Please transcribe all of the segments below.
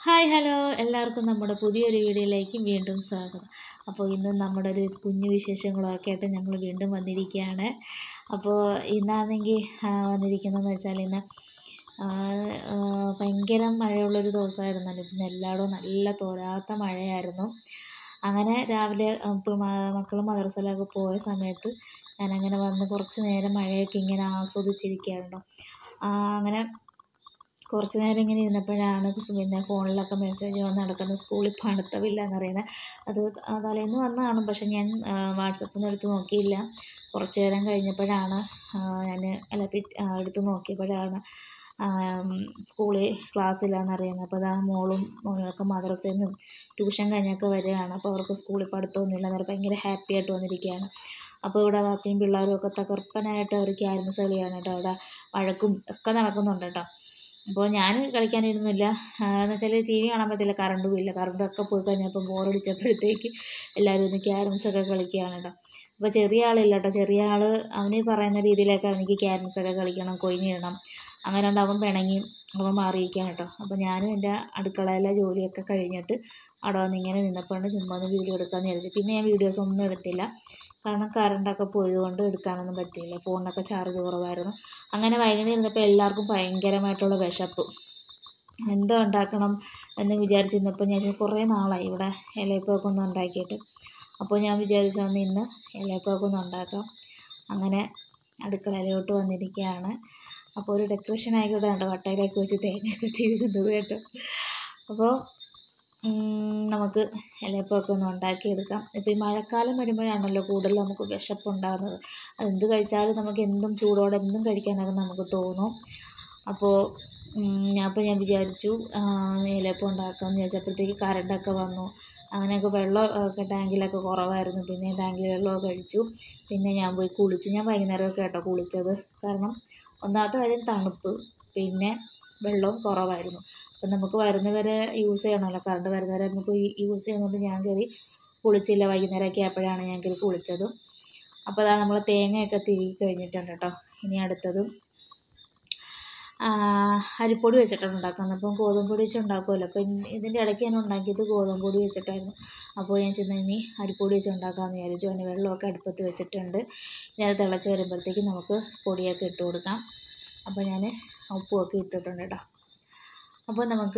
hi hello എല്ലാവർക്കും നമ്മുടെ പുതിയൊരു വീഡിയോയിലേക്ക് വീണ്ടും സ്വാഗതം അപ്പോൾ ഇന്ന് നമ്മുടെ ഒരു കുഞ്ഞു വിശേഷങ്ങളൊക്കെ ആയിട്ട് ഞങ്ങൾ വീണ്ടും വന്നിരിക്കുകയാണ് അപ്പോൾ ഇന്നാണെങ്കിൽ വന്നിരിക്കുന്നതെന്ന് വെച്ചാൽ ഇന്ന് ആ, ആ, ഭയങ്കര മഴയുള്ളൊരു ദിവസമായിരുന്നല്ലോ പിന്നെ എല്ലായിടവും നല്ല തോരാത്ത മഴയായിരുന്നു അങ്ങനെ രാവിലെ മക്കൾ മദ്രസയിലൊക്കെ പോയ സമയത്ത് ഞാനങ്ങനെ വന്ന് കുറച്ച് നേരം മഴയൊക്കെ ഇങ്ങനെ ആസ്വദിച്ചിരിക്കുകയായിരുന്നു ആ, അങ്ങനെ കുറച്ച് നേരം ഇങ്ങനെ ഇരുന്നപ്പോഴാണ് പിന്നെ ഫോണിലൊക്കെ മെസ്സേജ് വന്ന് നടക്കുന്നത് സ്കൂളിൽ പഠിത്തമില്ല എന്നറിയുന്നത് അത് ആ തലേന്ന് വന്ന് കാണും പക്ഷെ ഞാൻ വാട്സപ്പിൽ നിന്ന് എടുത്ത് നോക്കിയില്ല കുറച്ച് നേരം കഴിഞ്ഞപ്പോഴാണ് ഞാൻ അല്ല പിറ്റ് ആ, എടുത്ത് നോക്കിയപ്പോഴാണ് സ്കൂളിൽ ക്ലാസ്സില്ലാന്നറിയുന്നത് അപ്പോൾ അതാ മോളും മോനൊക്കെ മദ്രസയിൽ നിന്നും ട്യൂഷൻ കഴിഞ്ഞൊക്കെ വരികയാണ് അപ്പോൾ അവർക്ക് സ്കൂളിൽ പഠിത്തമൊന്നുമില്ല എന്നേരം ഭയങ്കര ഹാപ്പി ആയിട്ട് വന്നിരിക്കുകയാണ് അപ്പോൾ ഇവിടെ വാപ്പിയും പിള്ളേരും ഒക്കെ തകർപ്പനായിട്ട് അവർ ക്യാരംസ് കളിയാണ് കേട്ടോ അവിടെ വഴക്കും ഒക്കെ നടക്കുന്നുണ്ട് കേട്ടോ അപ്പോൾ ഞാൻ കളിക്കാനിരുന്നില്ല എന്ന് വെച്ചാൽ ടി വി കാണാൻ പറ്റില്ല കറണ്ടും ഇല്ല കറണ്ടൊക്കെ പോയി കഴിഞ്ഞപ്പോൾ ബോറടിച്ചപ്പോഴത്തേക്ക് എല്ലാവരും ഒന്ന് ക്യാരംസ് ഒക്കെ കളിക്കുകയാണ് കേട്ടോ അപ്പോൾ ചെറിയ ആളില്ല കേട്ടോ ചെറിയ ആൾ അവന് പറയുന്ന രീതിയിലൊക്കെ അവനിക്ക് ക്യാരംസ് ഒക്കെ കളിക്കണം കൊയിനിടണം അങ്ങനെ ഉണ്ട് അവൻ പിണങ്ങി അവൻ മാറിയിരിക്കുകയാണ് കേട്ടോ അപ്പോൾ ഞാനും എൻ്റെ അടുക്കളയിലെ ജോലിയൊക്കെ കഴിഞ്ഞിട്ട് അവിടെ വന്ന് ഇങ്ങനെ നിന്നപ്പോഴാണ് ചുമ്മാ ഒന്ന് വീഡിയോ എടുക്കാമെന്ന് വിചാരിച്ചു പിന്നെ ഞാൻ വീഡിയോസ് ഒന്നും എടുത്തില്ല കാരണം കറണ്ടൊക്കെ പോയതുകൊണ്ട് എടുക്കാനൊന്നും പറ്റിയില്ല ഫോണിനൊക്കെ ചാർജ് കുറവായിരുന്നു അങ്ങനെ വൈകുന്നേരം ഇരുന്നപ്പോൾ എല്ലാവർക്കും ഭയങ്കരമായിട്ടുള്ള വിശപ്പ് എന്തോ ഉണ്ടാക്കണം എന്ന് വിചാരിച്ചിരുന്നപ്പോൾ ഞാൻ വിചാരിച്ചു കുറേ നാളായി ഇവിടെ ഇലയപ്പമൊക്കെ ഒന്ന് ഉണ്ടാക്കിയിട്ട് അപ്പോൾ ഞാൻ വിചാരിച്ചു അന്ന് ഇന്ന് ഇലയപ്പമൊക്കെ ഒന്ന് ഉണ്ടാക്കാം അങ്ങനെ അടുക്കളയിലോട്ട് വന്നിരിക്കുകയാണ് അപ്പോൾ ഒരു ഡെക്കറേഷൻ ആയിക്കോട്ടെ കണ്ടോ വട്ടയിലേക്ക് വെച്ച് തേങ്ങയൊക്കെ തിരുകുന്നത് കേട്ടോ അപ്പോൾ ഉം, നമുക്ക് ഇലയപ്പമൊക്കെ ഒന്ന് ഉണ്ടാക്കിയെടുക്കാം ഇപ്പോൾ ഈ മഴക്കാലം വരുമ്പോഴാണല്ലോ കൂടുതൽ നമുക്ക് വിശപ്പുണ്ടാകുന്നത് അതെന്ത് കഴിച്ചാലും നമുക്ക് എന്തും ചൂടോടെ എന്തും കഴിക്കാനൊക്കെ നമുക്ക് തോന്നും അപ്പോൾ ഞാൻ അപ്പോൾ ഞാൻ വിചാരിച്ചു ഇലയപ്പം ഉണ്ടാക്കാമെന്ന് വിചാരിച്ചപ്പോഴത്തേക്ക് കറണ്ടൊക്കെ വന്നു അങ്ങനെയൊക്കെ വെള്ളം ഒക്കെ ടാങ്കിലൊക്കെ കുറവായിരുന്നു പിന്നെ ടാങ്കിൽ വെള്ളമൊക്കെ കഴിച്ചു പിന്നെ ഞാൻ പോയി കുളിച്ചു ഞാൻ വൈകുന്നേരമൊക്കെ കേട്ടോ കുളിച്ചത് കാരണം ഒന്നാമത്തെ കാര്യം തണുപ്പ് പിന്നെ വെള്ളവും കുറവായിരുന്നു അപ്പം നമുക്ക് വരുന്നവരെ യൂസ് ചെയ്യണമല്ലോ കറണ്ട് വരുന്നവരെ നമുക്ക് യൂസ് ചെയ്യുന്നതുകൊണ്ട് ഞാൻ കയറി കുളിച്ചില്ല വൈകുന്നേരമൊക്കെ ആയപ്പോഴാണ് ഞാൻ കയറി കുളിച്ചതും അപ്പോൾ അതാ നമ്മൾ തേങ്ങയൊക്കെ തിരികെ കഴിഞ്ഞിട്ടുണ്ട് കേട്ടോ ഇനി അടുത്തത് ആ, അരിപ്പൊടി വെച്ചിട്ടാണ് ഉണ്ടാക്കുന്നത് അപ്പം ഗോതമ്പ് പൊടി വെച്ച് ഉണ്ടാക്കുമല്ലോ അപ്പം ഇതിൻ്റെ ഇടയ്ക്ക് ഞാൻ ഉണ്ടാക്കിയത് ഗോതമ്പ് പൊടി വെച്ചിട്ടായിരുന്നു അപ്പോൾ ഞാൻ ചെന്ന് ഇനി അരിപ്പൊടി വെച്ച് ഉണ്ടാക്കാമെന്ന് വിചാരിച്ചു അതിന് വെള്ളമൊക്കെ അടുപ്പത്ത് വെച്ചിട്ടുണ്ട് ഇനി അത് തിളച്ച് വരുമ്പോഴത്തേക്ക് നമുക്ക് പൊടിയൊക്കെ ഇട്ട് കൊടുക്കാം അപ്പോൾ ഞാൻ ഉപ്പുമൊക്കെ ഇട്ടിട്ടുണ്ട് കേട്ടോ അപ്പോൾ നമുക്ക്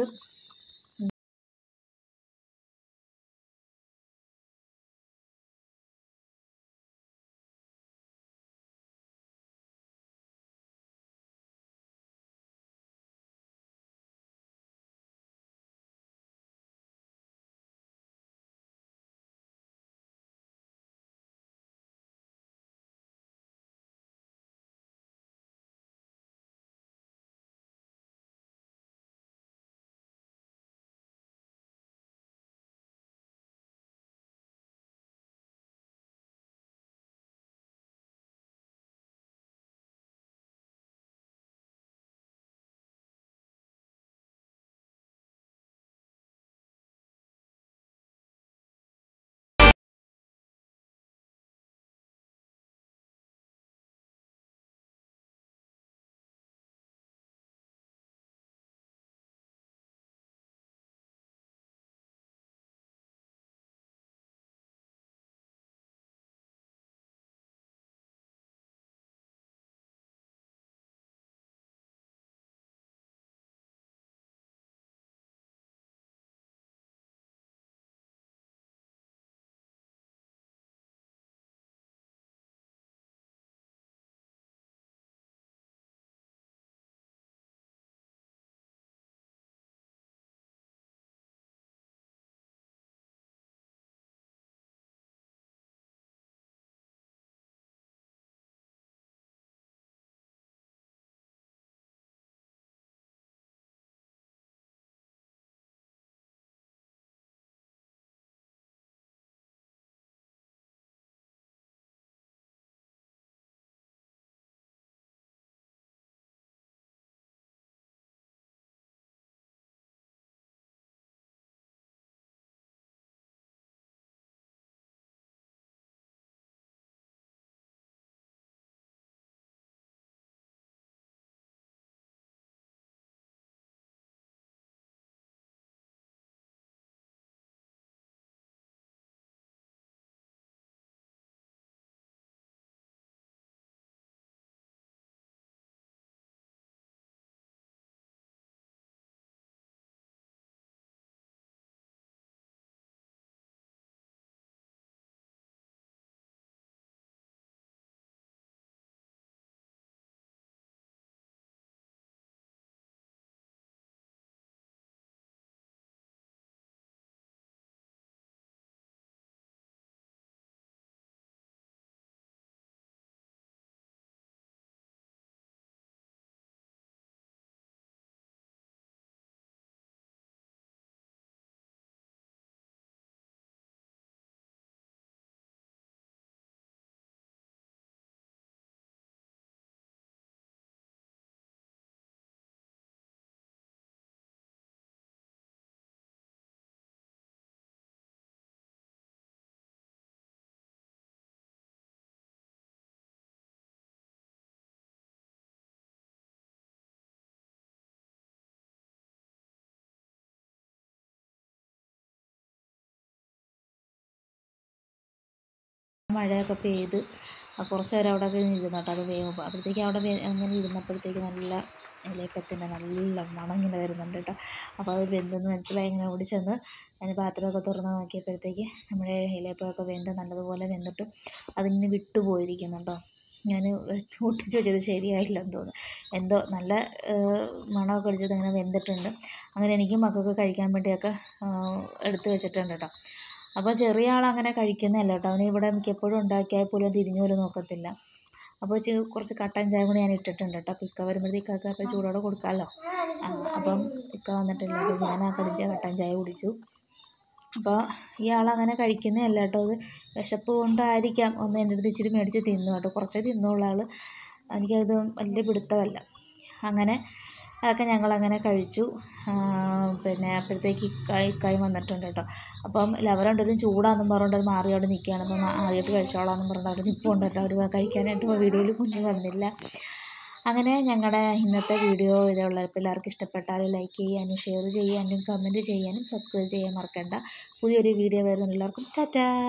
മഴയൊക്കെ പെയ്ത് കുറച്ച് നേരം അവിടെ ഒക്കെ ഇരുന്നു കേട്ടോ അത് വേകുമ്പോൾ അപ്പോഴത്തേക്ക് അവിടെ വേ അങ്ങനെ ഇരുന്നപ്പോഴത്തേക്ക് നല്ല ഇലയപ്പത്തിൻ്റെ നല്ല മണം ഇങ്ങനെ വരുന്നുണ്ട് കേട്ടോ അപ്പോൾ അത് വെന്തെന്ന് മനസ്സിലായി ഇങ്ങനെ ഓടി ചെന്ന് ഞാൻ പാത്രമൊക്കെ തുറന്ന് നോക്കിയപ്പോഴത്തേക്ക് നമ്മുടെ ഇലയപ്പമൊക്കെ വെന്ത് നല്ലതുപോലെ വെന്തിട്ട് അതിങ്ങനെ വിട്ടു പോയിരിക്കുന്നുണ്ടോ ഞാൻ ഒട്ടിച്ച് വെച്ചത് ശരിയായില്ലെന്ന് തോന്നുന്നു എന്തോ നല്ല മണമൊക്കെ അടിച്ചത് ഇങ്ങനെ വെന്തിട്ടുണ്ട് അങ്ങനെ എനിക്കും മക്കൾക്ക് കഴിക്കാൻ വേണ്ടിയൊക്കെ എടുത്ത് വെച്ചിട്ടുണ്ട് കേട്ടോ അപ്പോൾ ചെറിയ ആൾ അങ്ങനെ കഴിക്കുന്നതല്ല കേട്ടോ അവന് ഇവിടെ മിക്കപ്പോഴും ഉണ്ടാക്കിയാൽ പോലും തിരിഞ്ഞു പോലും നോക്കത്തില്ല അപ്പോൾ കുറച്ച് കട്ടൻ ചായ കൂടി ഞാൻ ഇട്ടിട്ടുണ്ട് കേട്ടോ അപ്പോൾ ഇക്ക വരുമ്പോഴത്തേക്ക് ഇക്കാക്ക് അപ്പോൾ ചൂടോടെ കൊടുക്കാമല്ലോ അപ്പം ഇക്ക വന്നിട്ടില്ല അപ്പോൾ ഞാൻ ആ കടിച്ച കട്ടൻ ചായ കുടിച്ചു അപ്പോൾ ഇയാൾ അങ്ങനെ കഴിക്കുന്നതല്ല കേട്ടോ അത് വിശപ്പ് കൊണ്ടായിരിക്കാം ഒന്ന് എൻ്റെ അടുത്ത് ഇച്ചിരി മേടിച്ച് തിന്നു കേട്ടോ കുറച്ചേ തിന്നുള്ളൂ ആൾ എനിക്കത് വലിയ പിടുത്തമല്ല അങ്ങനെ അതൊക്കെ ഞങ്ങളങ്ങനെ കഴിച്ചു പിന്നെ അപ്പോഴത്തേക്ക് ഇക്ക ഇക്കായും വന്നിട്ടുണ്ട് കേട്ടോ അപ്പം ലവരുണ്ടൊരു ചൂടാന്നും പറഞ്ഞുകൊണ്ട് അവർ മാറി അവിടെ നിൽക്കുകയാണ് അപ്പം മാറിയിട്ട് കഴിച്ചോളാമെന്നും പറഞ്ഞിട്ട് അവർ നിൽപ്പുണ്ട് കേട്ടോ അവർ കഴിക്കാനായിട്ട് വീഡിയോയിൽ കുഞ്ഞ് വന്നില്ല അങ്ങനെ ഞങ്ങളുടെ ഇന്നത്തെ വീഡിയോ ഇതുള്ള എല്ലാവർക്കും ഇഷ്ടപ്പെട്ടാൽ ലൈക്ക് ചെയ്യാനും ഷെയർ ചെയ്യാനും കമൻറ്റ് ചെയ്യാനും സബ്സ്ക്രൈബ് ചെയ്യാൻ മറക്കണ്ട പുതിയൊരു വീഡിയോ വരുന്ന എല്ലാവർക്കും ടാറ്റാ